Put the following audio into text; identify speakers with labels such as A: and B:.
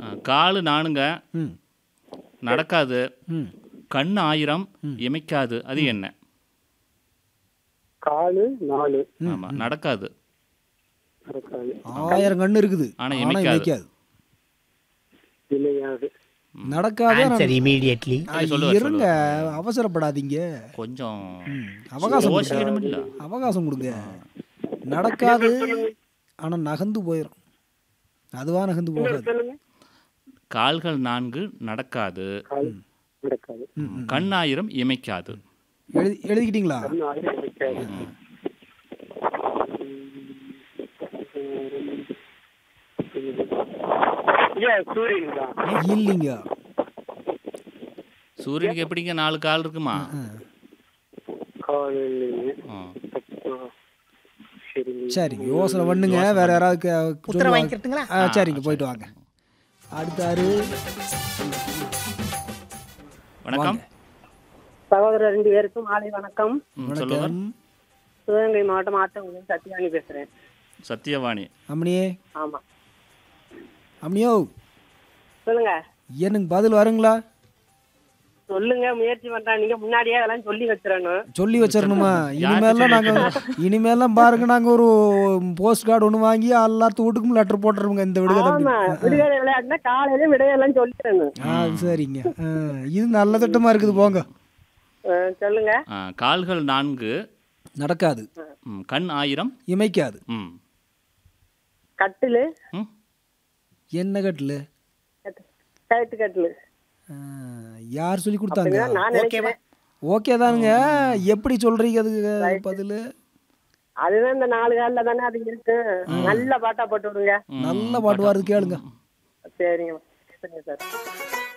A: ஆ, காலு நானுங்க
B: ம்
A: நடக்காது
B: ம்
A: கண் ஆயிரம் இமைக்காது அது என்ன
C: காலு நாலு
A: ஆமா நடக்காது
C: நடக்காது
B: ஆயிரம் கண்ணு இருக்குது
A: ஆனா
B: ஆனா
A: இமைக்காது.
B: இமைக்காது
C: இணையாது
B: நடக்காத
D: Answer immediately.
A: சொல்லுவார்,
B: இருங்க அவசரப்படாதீங்க
A: கொஞ்சம்
B: ம், அவகாசம் கொடுங்க.
A: யோசிக்கணுமில்ல
B: அவகாசம் கொடுங்க நடக்காது ஆனா நகர்ந்து போயிடும் அதுவா நகர்ந்து போகாது
C: சொல்லுங்க
A: கால்கள் நான்கு நடக்காது
C: காலு நடக்காது
A: கண் ஆயிரம் இமைக்காது
B: எழுதி எழுதிக்கிட்டீங்களா
C: நாலு இணைக்காது ஏன் சூரியன் தான்
B: இல்லைங்க
A: சூரியனுக்கு எப்படிங்க நாலு கால் இருக்குமா
C: காலு இல்லைங்க
A: ஆ.
C: சரிங்க
B: சரிங்க யோசனை பண்ணுங்க வேற யாராவது கே-
D: உத்தரவு
B: சொல்லுவாங்க.
D: வாங்கிக்கிறதுங்களா
B: ஆ சரிங்க போயிட்டு வாங்க அடுத்தாரு
A: வணக்கம்
C: சகோதரர் ரெண்டு பேருக்கும் மாலை வணக்கம்
A: ம், சொல்லுங்க
B: வணக்கம்
C: சிவகங்கை மாவட்டம் ஆட்டங்குளம் சத்யானி பேசுறேன்
A: சத்தியவாணி
B: அம்மனியே
C: ஆமா
B: அம்னியோ
C: சொல்லுங்க
B: எனக்கு பதில் வருங்களா
C: சொல்லுங்க முயற்சி பண்றேன் நீங்க முன்னாடியே அதெல்லாம் சொல்லி வச்சிடணும்
B: சொல்லி வச்சிடணுமா
A: யார்கிட்ட
B: இனிமேலாம் நாங்க இனிமேலாம் பாருங்க நாங்க ஒரு போஸ்ட் கார்டு ஒன்று வாங்கி எல்லாத்து வீட்டுக்கும் லெட்டர் போட்டுருவோங்க இந்த விடுகதை
C: ஆமா
B: அப்படி.
C: விடுதலை விளையாட்டுனா காலையில விடையெல்லாம் சொல்லிடணும்
B: ஆ சரிங்க ஆ, இது நல்ல திட்டமா இருக்குது போங்க
C: அஹ் சொல்லுங்க
A: ஆ, கால்கள் நான்கு
B: நடக்காது
A: ம், கண் ஆயிரம்
B: இமைக்காது
A: ம்
C: கட்டிலு
A: ம்
B: என்ன கட்டில்
C: கயிற்று கட்டிலு
B: யார் சொல்லி கொடுத்தாங்க
C: நான் நினைக்கிறேன்
B: ஓகே தானுங்க எப்படி சொல்றீங்க அதுக்கு பதில்
C: அதுதான் இந்த நாலு காலில் தானே அது இருக்கு நல்ல பாட்டா போட்டு விடுங்க
B: நல்ல பாட்டு வருது கேளுங்க
C: சரிங்க சரிங்க சார்